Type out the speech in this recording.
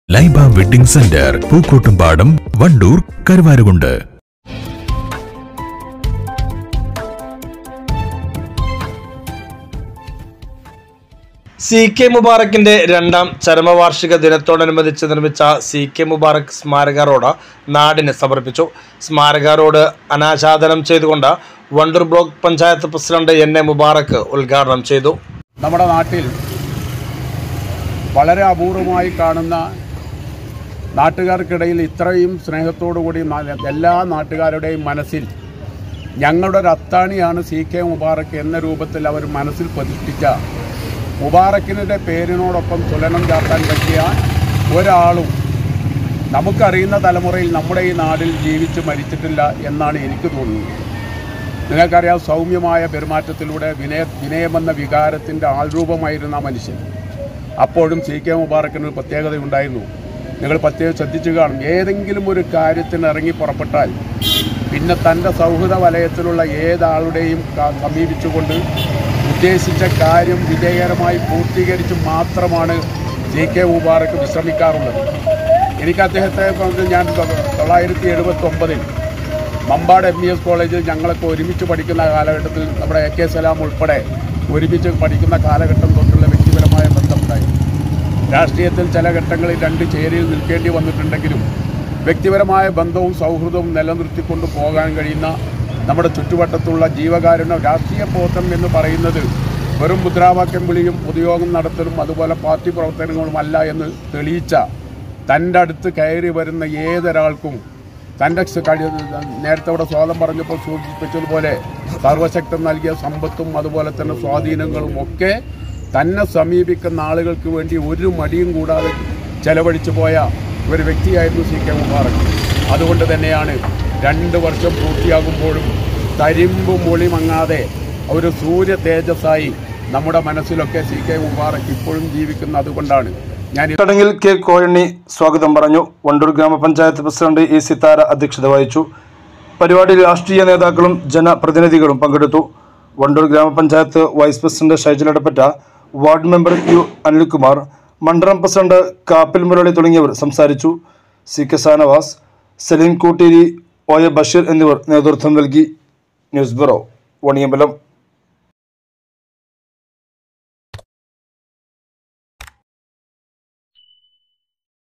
Laiba wedding centre Pookkottumpadam Wandoor Karuvarakundu C K മുബാറക്കിന്റെ രണ്ടാം ചരമവാർഷിക ദിനത്തോടനുബന്ധിച്ച് നിർമ്മിച്ച സി കെ മുബാറക്ക് സ്മാരക റോഡ് നാടിന് സമർപ്പിച്ചു സ്മാരക റോഡ് അനാച്ഛാദനം ചെയ്തുകൊണ്ട് Wandoor block panchayat president N A Mubarak ഉദ്ഘാടനം ചെയ്തു നമ്മുടെ നാട്ടിൽ വളരെ അപൂർവമായി കാണുന്ന നാട്ടുകാർക്കിടയിൽ ഇത്രയും സ്നേഹത്തോടു കൂടി ന- എല്ലാ നാട്ടുകാരുടെയും മനസ്സിൽ ഞങ്ങളുടെ ഒരു അത്താണിയാണ് സി കെ മുബാറക്ക് എന്ന രൂപത്തിൽ അവർ മനസ്സിൽ പ്രതിഷ്ഠിച്ച മുബാറക്കിൻ്റെ പേരിനോടൊപ്പം തുലനം ചാർത്താൻ പറ്റിയ ഒരാളും നമുക്കറിയുന്ന തലമുറയിൽ നമ്മുടെ ഈ നാടിൽ ജീവിച്ച് മരിച്ചിട്ടില്ല എന്നാണ് എനിക്ക് തോന്നുന്നത് നിങ്ങൾക്കറിയാം സൗമ്യമായ പെരുമാറ്റത്തിലൂടെ വിനയ വിനയമെന്ന വികാരത്തിൻ്റെ ആൾരൂപമായിരുന്ന ആ മനുഷ്യൻ അപ്പോഴും സി കെ മുബാറക്കിന് ഒരു പ്രത്യേകതയുണ്ടായിരുന്നു നിങ്ങൾ പ്രത്യേകം ശ്രദ്ധിച്ചു കാണും ഏതെങ്കിലും ഒരു കാര്യത്തിന് ഇറങ്ങി പുറപ്പെട്ടാൽ പിന്നെ തൻ്റെ സൗഹൃദ വലയത്തിലുള്ള ഏതാളുടെയും ക- സമീപിച്ചുകൊണ്ട് ഉദ്ദേശിച്ച കാര്യം വിജയകരമായി പൂർത്തീകരിച്ച് മാത്രമാണ് സി കെ മുബാറക്ക് വിശ്രമിക്കാറുള്ളത് എനിക്ക് അദ്ദേഹത്തെ കൊണ്ട് ഞാൻ തൊള്ളായിരത്തി എഴുപത്തി ഒമ്പതിൽ മമ്പാട് എം ഇ എസ് കോളേജിൽ ഞങ്ങളൊക്കെ ഒരുമിച്ച് പഠിക്കുന്ന കാലഘട്ടത്തിൽ നമ്മുടെ എ കെ സലാം ഉൾപ്പെടെ ഒരുമിച്ച് പഠിക്കുന്ന കാലഘട്ടം തൊട്ടുള്ള വ്യക്തിപരമായ ബന്ധമുണ്ടായി രാഷ്ട്രീയത്തിൽ ചില ഘട്ടങ്ങളിൽ രണ്ട് ചേരിയിൽ നിൽക്കേണ്ടി വന്നിട്ടുണ്ടെങ്കിലും വ്യക്തിപരമായ ബന്ധവും സൗഹൃദവും നിലനിർത്തിക്കൊണ്ട് പോകാൻ കഴിയുന്ന നമ്മുടെ ചുറ്റുവട്ടത്തുള്ള ജീവകാരുണ്യ രാഷ്ട്രീയ പ്രവർത്തനം എന്ന് പറയുന്നത് വെറും മുദ്രാവാക്യം വിളിയും പൊതുയോഗം നടത്തലും അതുപോലെ പാർട്ടി പ്രവർത്തനങ്ങളുമല്ല എന്ന് തെളിയിച്ച തൻ്റെ അടുത്ത് കയറി വരുന്ന ഏതൊരാൾക്കും തൻ്റെ സ- കഴി- നേരത്തെ ഇവിടെ സ്വാതം പറഞ്ഞപ്പോൾ സൂചിപ്പിച്ചതുപോലെ സർവശക്തം നൽകിയ സമ്പത്തും അതുപോലെ തന്നെ സ്വാധീനങ്ങളും ഒക്കെ തന്നെ സമീപിക്കുന്ന ആളുകൾക്ക് വേണ്ടി ഒരു മടിയും കൂടാതെ ചെലവഴിച്ചു പോയ ഒരു വ്യക്തിയായിരുന്നു സി കെ മുബാറക് അതുകൊണ്ട് തന്നെയാണ് രണ്ട് വർഷം പൂർത്തിയാകുമ്പോഴും തരിമ്പ് മൊളി മങ്ങാതെ ഒരു സൂര്യ തേജസ്സായി നമ്മുടെ മനസ്സിലൊക്കെ സി കെ മുബാറക് ഇപ്പോഴും ജീവിക്കുന്ന അതുകൊണ്ടാണ് ഞാൻ ചടങ്ങിൽ കെ കോയണ്ണി സ്വാഗതം പറഞ്ഞു വണ്ടൂർ ഗ്രാമപഞ്ചായത്ത് പ്രസിഡന്റ് ഇ സിത്താര അധ്യക്ഷത വഹിച്ചു പരിപാടിയിൽ രാഷ്ട്രീയ നേതാക്കളും ജനപ്രതിനിധികളും പങ്കെടുത്തു Wandoor grama panchayat vice president Shyjal Edappatta ward member U Anilkumar മണ്ഡലം പ്രസിഡന്റ് കാപ്പിൽ മുരളി തുടങ്ങിയവർ സംസാരിച്ചു C K Sanavas Saleem Kootteri O A Basheer എന്നിവർ നേതൃത്വം നൽകി ന്യൂസ് ബ്യൂറോ വണിയമ്പലം